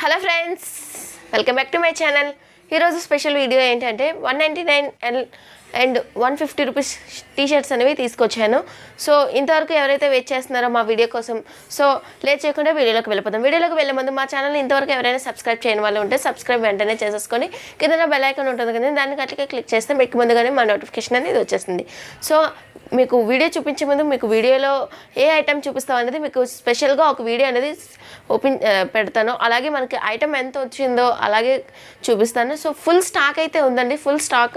hello friends welcome back to my channel ఈరోజు special video ఏంటంటే one ninety nine L and one fifty rupees T shirts అనేవి తీసుకొచ్చాను so ఇంతవరకు ఎవరైతే wait చేస్తున్నారో మా వీడియో కోసం సో లేట్ చేయకుండా వీడియోలోకి వెళ్ళిపోతాం వీడియోలోకి వెళ్ళే ముందు మా ఛానల్ ఇంతవరకు ఎవరైనా సబ్స్క్రైబ్ చేయని వాళ్ళు ఉంటే సబ్స్క్రైబ్ వెంటనే చేసేసుకొని కింద బెల్ ఐకాన్ ఉంటుంది కదా దాన్ని అట్లకే క్లిక్ చేస్తే మీకు ముందుగానే మా నోటిఫికేషన్ అనేది వచ్చేస్తుంది సో మీకు వీడియో చూపించే ముందు మీకు వీడియోలో ఏ ఐటమ్ చూపిస్తాం అనేది మీకు స్పెషల్గా ఒక వీడియో అనేది ఓపెన్ ఆ, పెడతాను అలాగే మనకి ఐటమ్ ఎంత వచ్చిందో అలాగే చూపిస్తాను సో ఫుల్ స్టాక్ అయితే ఉందండి ఫుల్ స్టాక్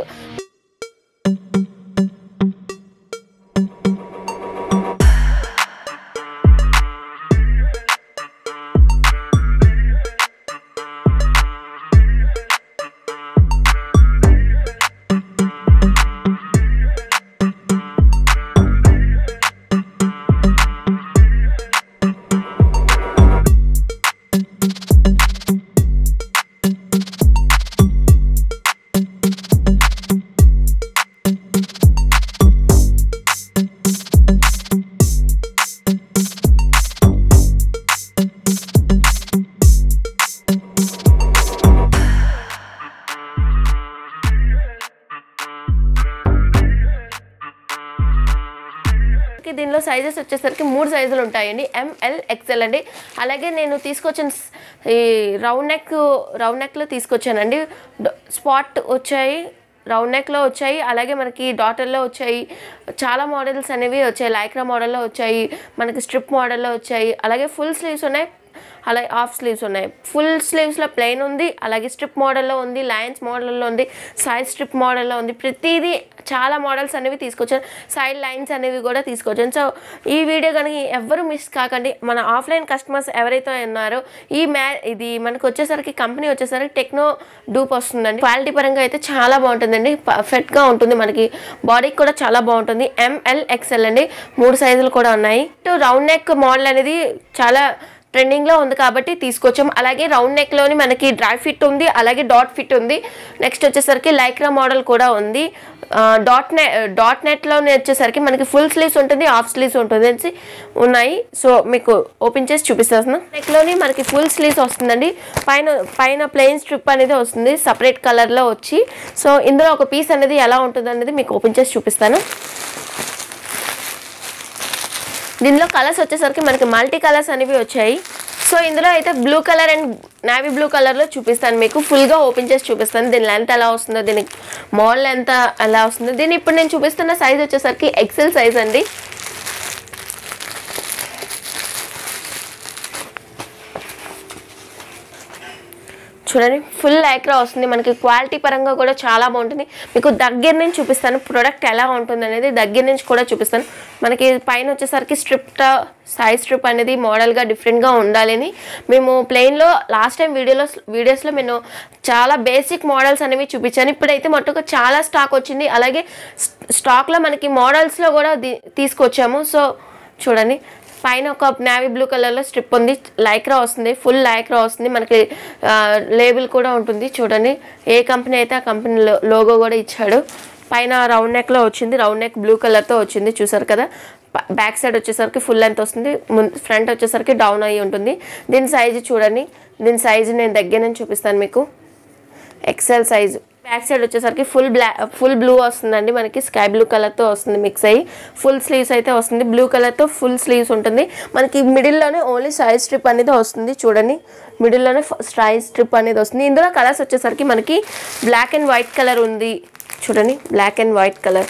మనకి దీనిలో సైజెస్ వచ్చేసరికి మూడు సైజులు ఉంటాయండి ఎంఎల్ ఎక్సెల్ అండి అలాగే నేను తీసుకొచ్చిన స్- ఈ రౌండ్ నెక్ రౌండ్ నెక్లో తీసుకొచ్చానండి డ- స్పాట్ వచ్చాయి రౌండ్ నెక్లో వచ్చాయి అలాగే మనకి డాటర్లో వచ్చాయి చాలా మోడల్స్ అనేవి వచ్చాయి లైక్రా మోడల్లో వచ్చాయి మనకి స్ట్రిప్ మోడల్లో వచ్చాయి అలాగే ఫుల్ స్లీవ్స్ ఉన్నాయి అలాగే హాఫ్ స్లీవ్స్ ఉన్నాయి ఫుల్ స్లీవ్స్లో ప్లెయిన్ ఉంది అలాగే స్ట్రిప్ మోడల్లో ఉంది లైన్స్ మోడల్లో ఉంది సైడ్ స్ట్రిప్ మోడల్లో ఉంది ప్రతిదీ చాలా మోడల్స్ అనేవి తీసుకొచ్చాను సైడ్ లైన్స్ అనేవి కూడా తీసుకొచ్చాను సో ఈ వీడియో కనుక ఎవ్వరు మిస్ కాకండి మన ఆఫ్లైన్ కస్టమర్స్ ఎవరైతే ఉన్నారో ఈ మ్యా ఇది మనకు వచ్చేసరికి కంపెనీ వచ్చేసరికి టెక్నో డూప్ వస్తుందండి క్వాలిటీ పరంగా అయితే చాలా బాగుంటుందండి పర్ఫెక్ట్గా ఉంటుంది మనకి బాడీకి కూడా చాలా బాగుంటుంది ఎంఎల్ ఎక్స్ఎల్ అండి మూడు సైజులు కూడా ఉన్నాయి రౌండ్ నెక్ మోడల్ అనేది చాలా ట్రెండింగ్లో ఉంది కాబట్టి తీసుకొచ్చాం అలాగే రౌండ్ నెక్లోని మనకి డ్రై ఫిట్ ఉంది అలాగే డాట్ ఫిట్ ఉంది నెక్స్ట్ వచ్చేసరికి లైక్రా మోడల్ కూడా ఉంది ఆ, డాట్ నె డాట్ నెట్లోనే వచ్చేసరికి మనకి ఫుల్ స్లీవ్స్ ఉంటుంది హాఫ్ స్లీవ్స్ ఉంటుంది అనేసి ఉన్నాయి సో మీకు ఓపెన్ చేసి చూపిస్తాను నెక్లోని మనకి ఫుల్ స్లీవ్స్ వస్తుందండి పైన పైన ప్లెయిన్ స్ట్రిప్ అనేది వస్తుంది సపరేట్ కలర్లో వచ్చి సో ఇందులో ఒక పీస్ అనేది ఎలా ఉంటుంది అనేది మీకు ఓపెన్ చేసి చూపిస్తాను దీనిలో కలర్స్ వచ్చేసరికి మనకి మల్టీ కలర్స్ అనేవి వచ్చాయి సో ఇందులో అయితే blue colour and navy blue కలర్లో చూపిస్తాను మీకు ఫుల్గా ఓపెన్ చేసి చూపిస్తాను దీని లెంత్ ఎలా వస్తుందో దీనికి మోడల్ ఎంత ఎలా వస్తుందో దీని ఇప్పుడు నేను చూపిస్తున్న సైజ్ వచ్చేసరికి ఎక్సెల్ సైజ్ అండి చూడండి ఫుల్ లైక్రా వస్తుంది మనకి క్వాలిటీ పరంగా కూడా చాలా బాగుంటుంది మీకు దగ్గర నుంచి చూపిస్తాను ప్రోడక్ట్ ఎలా ఉంటుంది అనేది దగ్గర నుంచి కూడా చూపిస్తాను మనకి పైన వచ్చేసరికి స్ట్రిప్ సైజ్ స్ట్రిప్ అనేది మోడల్గా డిఫరెంట్గా ఉండాలని మేము ప్లెయిన్లో లాస్ట్ టైం వీడియోలో వీడియోస్లో నేను చాలా బేసిక్ మోడల్స్ అనేవి చూపించాను ఇప్పుడైతే మట్టుకు చాలా స్టాక్ వచ్చింది అలాగే స్టాక్లో మనకి మోడల్స్లో కూడా ది- తీసుకొచ్చాము సో చూడండి పైన ఒక నావీ బ్లూ కలర్లో స్ట్రిప్ ఉంది లైక్రా వస్తుంది ఫుల్ లైక్రా వస్తుంది మనకి లేబుల్ కూడా ఉంటుంది చూడండి ఏ కంపెనీ అయితే ఆ కంపెనీ లోగో కూడా ఇచ్చాడు పైన రౌండ్ నెక్లో వచ్చింది రౌండ్ నెక్ బ్లూ కలర్తో వచ్చింది చూసారు కదా బ్యాక్ సైడ్ వచ్చేసరికి ఫుల్ లెంత్ వస్తుంది ముందు ఫ్రంట్ వచ్చేసరికి డౌన్ అయ్యి ఉంటుంది దీని సైజు చూడండి దీని సైజు నేను దగ్గర నుంచి చూపిస్తాను మీకు ఎక్సెల్ సైజు బ్యాక్ సైడ్ వచ్చేసరికి ఫుల్ బ్లాక్ ఫుల్ బ్లూ వస్తుందండి మనకి స్కై బ్లూ కలర్తో వస్తుంది మిక్స్ అయ్యి ఫుల్ స్లీవ్స్ అయితే వస్తుంది బ్లూ కలర్తో ఫుల్ స్లీవ్స్ ఉంటుంది మనకి మిడిల్లోనే ఓన్లీ సైజ్ స్ట్రిప్ అనేది వస్తుంది చూడండి మిడిల్లోనే సైజ్ స్ట్రిప్ అనేది వస్తుంది ఇందులో కలర్స్ వచ్చేసరికి మనకి బ్లాక్ అండ్ వైట్ కలర్ ఉంది చూడండి బ్లాక్ అండ్ వైట్ కలర్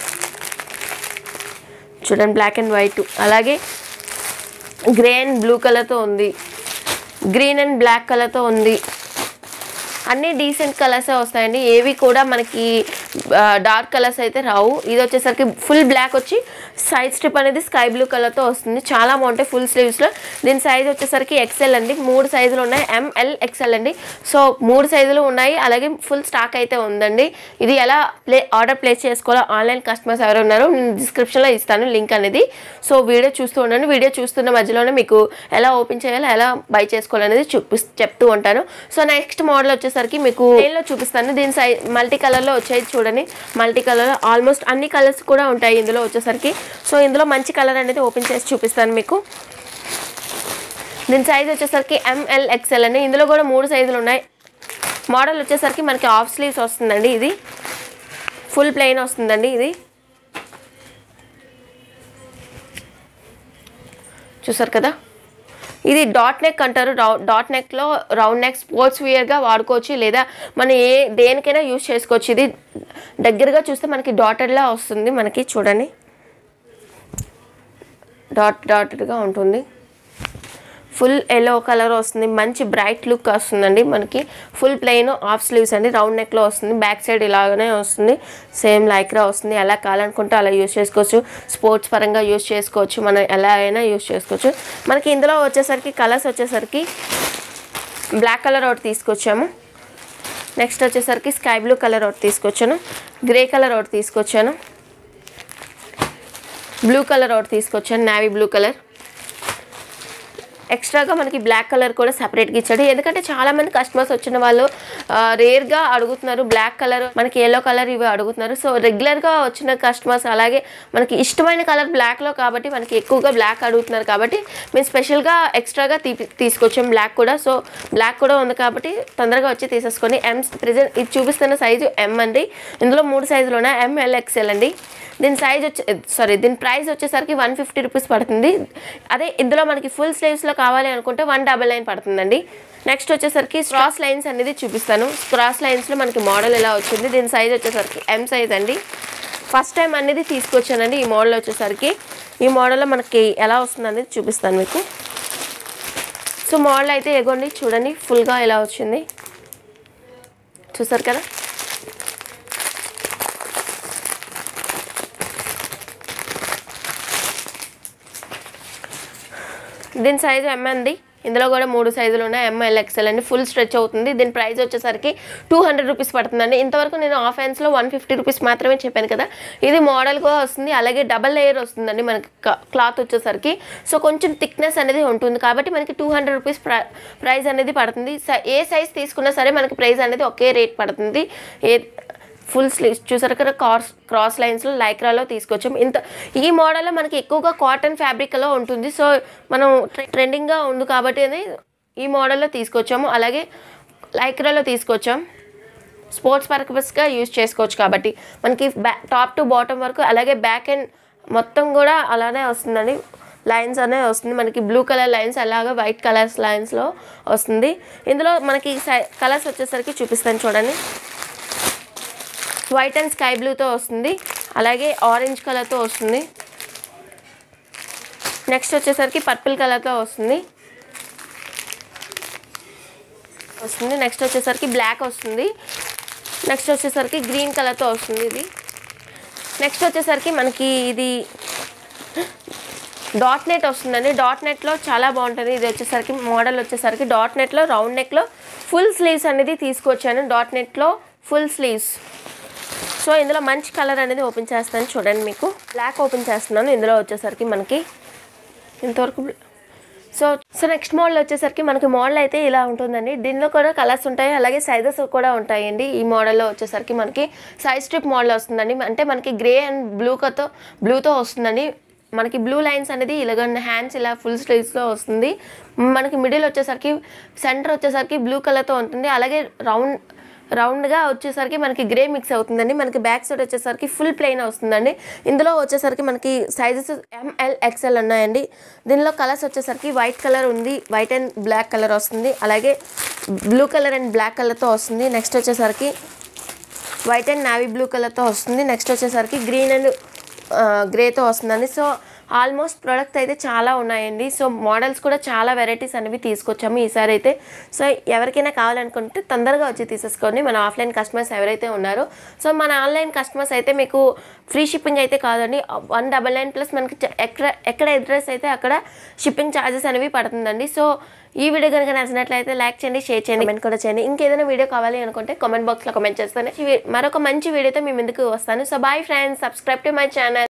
చూడండి బ్లాక్ అండ్ వైట్ అలాగే గ్రే అండ్ బ్లూ కలర్తో ఉంది గ్రీన్ అండ్ బ్లాక్ కలర్తో ఉంది అన్ని డీసెంట్ కలర్సే వస్తాయండి ఏవి కూడా మనకి డార్క్ కలర్స్ అయితే రావు ఇది వచ్చేసరికి ఫుల్ బ్లాక్ వచ్చి సైడ్ స్ట్రిప్ అనేది స్కై బ్లూ కలర్తో వస్తుంది చాలా బాగుంటాయి ఫుల్ స్లీవ్స్లో దీని సైజ్ వచ్చేసరికి ఎక్సెల్ అండి మూడు సైజులు ఉన్నాయి ఎంఎల్ ఎక్సెల్ అండి సో మూడు సైజులు ఉన్నాయి అలాగే ఫుల్ స్టాక్ అయితే ఉందండి ఇది ఎలా ప్లే ఆర్డర్ ప్లేస్ చేసుకోవాలో ఆన్లైన్ కస్టమర్స్ ఎవరు ఉన్నారో నేను డిస్క్రిప్షన్లో ఇస్తాను లింక్ అనేది సో వీడియో చూస్తూ ఉండండి వీడియో చూస్తున్న మధ్యలోనే మీకు ఎలా ఓపెన్ చేయాలో ఎలా బై చేసుకోవాలనేది చూపి చెప్తూ ఉంటాను సో నెక్స్ట్ మోడల్ వచ్చేసరికి వచ్చేసరికి మీకు లో చూపిస్తాను దీని సై మల్టీ కలర్లో వచ్చాయి చూడండి మల్టీ కలర్ ఆల్మోస్ట్ అన్ని కలర్స్ కూడా ఉంటాయి ఇందులో వచ్చేసరికి సో ఇందులో మంచి కలర్ అనేది ఓపెన్ చేసి చూపిస్తాను మీకు దీని సైజ్ వచ్చేసరికి ఎంఎల్ ఎక్స్ఎల్ అండి ఇందులో కూడా మూడు సైజులు ఉన్నాయి మోడల్ వచ్చేసరికి మనకి హాఫ్ స్లీవ్స్ వస్తుందండి ఇది ఫుల్ ప్లెయిన్ వస్తుందండి ఇది చూసారు కదా ఇది డాట్ నెక్ అంటారు రౌ- డాట్ నెక్లో రౌండ్ నెక్ స్పోర్ట్స్ వేర్గా వాడుకోవచ్చు లేదా మనం ఏ దేనికైనా యూజ్ చేసుకోవచ్చు ఇది దగ్గరగా చూస్తే మనకి డాటెడ్లా వస్తుంది మనకి చూడండి డాట్ డాటెడ్గా ఉంటుంది ఫుల్ ఎల్లో కలర్ వస్తుంది మంచి బ్రైట్ లుక్ వస్తుందండి మనకి ఫుల్ ప్లెయిన్ హాఫ్ స్లీవ్స్ అండి రౌండ్ నెక్లో వస్తుంది బ్యాక్ సైడ్ ఇలాగనే వస్తుంది సేమ్ లైక్రా వస్తుంది ఎలా కావాలనుకుంటే అలా యూస్ చేసుకోవచ్చు స్పోర్ట్స్ పరంగా యూస్ చేసుకోవచ్చు మనం ఎలా అయినా యూస్ చేసుకోవచ్చు మనకి ఇందులో వచ్చేసరికి కలర్స్ వచ్చేసరికి బ్లాక్ కలర్ ఒకటి తీసుకొచ్చాము నెక్స్ట్ వచ్చేసరికి స్కై బ్లూ కలర్ ఒకటి తీసుకొచ్చాను గ్రే కలర్ ఒకటి తీసుకొచ్చాను బ్లూ కలర్ ఒకటి తీసుకొచ్చాను నావీ బ్లూ కలర్ ఎక్స్ట్రాగా మనకి బ్లాక్ కలర్ కూడా సపరేట్గా ఇచ్చాడు ఎందుకంటే చాలా మంది కస్టమర్స్ వచ్చిన వాళ్ళు రేర్గా అడుగుతున్నారు బ్లాక్ కలర్ మనకి ఎల్లో కలర్ ఇవి అడుగుతున్నారు సో రెగ్యులర్గా వచ్చిన కస్టమర్స్ అలాగే మనకి ఇష్టమైన కలర్ బ్లాక్లో కాబట్టి మనకి ఎక్కువగా బ్లాక్ అడుగుతున్నారు కాబట్టి మేము స్పెషల్గా ఎక్స్ట్రాగా తీ తీసుకొచ్చాం బ్లాక్ కూడా సో బ్లాక్ కూడా ఉంది కాబట్టి తొందరగా వచ్చి తీసేసుకొని ఎం ప్రెజెంట్ ఇది చూపిస్తున్న సైజు ఎం అండి ఇందులో మూడు సైజులు ఉన్నాయి ఎంఎల్ ఎక్స్ఎల్ అండి దీని సైజ్ వచ్చే సారీ దీని ప్రైస్ వచ్చేసరికి వన్ ఫిఫ్టీ రూపీస్ పడుతుంది అదే ఇందులో మనకి ఫుల్ స్లీవ్స్లో కావాలి అనుకుంటే వన్ డబల్ నైన్ పడుతుందండి నెక్స్ట్ వచ్చేసరికి క్రాస్ లైన్స్ అనేది చూపిస్తాను క్రాస్ లైన్స్లో మనకి మోడల్ ఎలా వచ్చింది దీని సైజ్ వచ్చేసరికి ఎం సైజ్ అండి ఫస్ట్ టైం అనేది తీసుకొచ్చానండి ఈ మోడల్ వచ్చేసరికి ఈ మోడల్లో మనకి ఎలా వస్తుంది అనేది చూపిస్తాను మీకు సో మోడల్ అయితే ఎగోండి చూడండి ఫుల్గా ఎలా వచ్చింది చూసారు కదా దీని సైజు ఎం అండి ఇందులో కూడా మూడు సైజులు ఉన్నాయి ఎంఎల్ ఎక్స్ఎల్ అండి ఫుల్ స్ట్రెచ్ అవుతుంది దీని ప్రైస్ వచ్చేసరికి టూ హండ్రెడ్ రూపీస్ పడుతుందండి ఇంతవరకు నేను ఆఫ్ హ్యాండ్స్లో వన్ ఫిఫ్టీ రూపీస్ మాత్రమే చెప్పాను కదా ఇది మోడల్ కూడా వస్తుంది అలాగే డబల్ లేయర్ వస్తుందండి మనకి క్లాత్ వచ్చేసరికి సో కొంచెం థిక్నెస్ అనేది ఉంటుంది కాబట్టి మనకి టూ హండ్రెడ్ రూపీస్ ప్రైస్ అనేది పడుతుంది స- ఏ సైజ్ తీసుకున్నా సరే మనకి ప్రైస్ అనేది ఒకే రేట్ పడుతుంది ఏ ఫుల్ స్లీవ్స్ చూసారు కదా క్రాస్ క్రాస్ లైన్స్లో లైక్రాలో తీసుకొచ్చాం ఇంత ఈ మోడల్లో మనకి ఎక్కువగా కాటన్ ఫ్యాబ్రిక్లో ఉంటుంది సో మనం ట్రె- ట్రెండింగ్గా ఉంది కాబట్టి అని ఈ మోడల్లో తీసుకొచ్చాము అలాగే లైక్రాలో తీసుకొచ్చాం స్పోర్ట్స్ పర్పస్గా యూజ్ చేసుకోవచ్చు కాబట్టి మనకి బ్యా టాప్ టు బాటమ్ వరకు అలాగే బ్యాక్ అండ్ మొత్తం కూడా అలానే వస్తుందండి లైన్స్ అనే వస్తుంది మనకి బ్లూ కలర్ లైన్స్ అలాగే వైట్ కలర్స్ లైన్స్లో వస్తుంది ఇందులో మనకి సై కలర్స్ వచ్చేసరికి చూపిస్తాను చూడండి వైట్ అండ్ స్కై బ్లూతో వస్తుంది అలాగే ఆరెంజ్ కలర్తో వస్తుంది నెక్స్ట్ వచ్చేసరికి పర్పుల్ కలర్తో వస్తుంది వస్తుంది నెక్స్ట్ వచ్చేసరికి బ్లాక్ వస్తుంది నెక్స్ట్ వచ్చేసరికి గ్రీన్ కలర్తో వస్తుంది ఇది నెక్స్ట్ వచ్చేసరికి మనకి ఇది డాట్ నెట్ వస్తుందండి డాట్ నెట్లో చాలా బాగుంటుంది ఇది వచ్చేసరికి మోడల్ వచ్చేసరికి డాట్ నెట్లో రౌండ్ నెక్లో ఫుల్ స్లీవ్స్ అనేది తీసుకొచ్చాను డాట్ నెట్లో ఫుల్ స్లీవ్స్ సో ఇందులో మంచి కలర్ అనేది ఓపెన్ చేస్తాను చూడండి మీకు బ్లాక్ ఓపెన్ చేస్తున్నాను ఇందులో వచ్చేసరికి మనకి ఇంతవరకు bl- so so next model వచ్చేసరికి మనకి మోడల్ అయితే ఇలా ఉంటుందండి దీనిలో కూడా కలర్స్ ఉంటాయి అలాగే సైజెస్ కూడా ఉంటాయండి ఈ మోడల్లో వచ్చేసరికి మనకి సైజ్ స్ట్రిప్ మోడల్ వస్తుందండి అంటే మనకి గ్రే అండ్ బ్లూతో బ్లూతో వస్తుందండి మనకి బ్లూ లైన్స్ అనేది ఇలాగ హ్యాండ్స్ ఇలా ఫుల్ స్లీవ్స్లో వస్తుంది మనకి మిడిల్ వచ్చేసరికి సెంటర్ వచ్చేసరికి బ్లూ కలర్తో ఉంటుంది అలాగే రౌండ్ రౌండ్గా వచ్చేసరికి మనకి గ్రే మిక్స్ అవుతుందండి మనకి బ్యాక్ సైడ్ వచ్చేసరికి ఫుల్ ప్లెయిన్ వస్తుందండి ఇందులో వచ్చేసరికి మనకి సైజెస్ ఎంఎల్ ఎక్స్ఎల్ ఉన్నాయండి దీనిలో కలర్స్ వచ్చేసరికి వైట్ కలర్ ఉంది వైట్ అండ్ బ్లాక్ కలర్ వస్తుంది అలాగే బ్లూ కలర్ అండ్ బ్లాక్ కలర్తో వస్తుంది నెక్స్ట్ వచ్చేసరికి వైట్ అండ్ నావీ బ్లూ కలర్తో వస్తుంది నెక్స్ట్ వచ్చేసరికి గ్రీన్ అండ్ గ్రేతో వస్తుందండి సో ఆల్మోస్ట్ ప్రోడక్ట్ అయితే చాలా ఉన్నాయండి సో మోడల్స్ కూడా చాలా వెరైటీస్ అనేవి తీసుకొచ్చాము ఈసారి అయితే సో ఎవరికైనా కావాలనుకుంటే తొందరగా వచ్చి తీసేసుకోండి మన ఆఫ్లైన్ కస్టమర్స్ ఎవరైతే ఉన్నారో సో మన ఆన్లైన్ కస్టమర్స్ అయితే మీకు ఫ్రీ షిప్పింగ్ అయితే కాదండి వన్ డబల్ నైన్ ప్లస్ మనకి చ- ఎక్కడ ఎక్కడ అడ్రస్ అయితే అక్కడ షిప్పింగ్ ఛార్జెస్ అనేవి పడుతుందండి సో ఈ వీడియో కనుక నచ్చినట్లయితే లైక్ చేయండి షేర్ చేయండి కమెంట్ కూడా చేయండి ఇంకేదైనా వీడియో కావాలి అనుకుంటే కామెంట్ బాక్స్లో కామెంట్ చేస్తాను ఈ వీ- మరొక మంచి వీడియోతో మీ ముందుకు వస్తాను so bye friends subscribe to my channel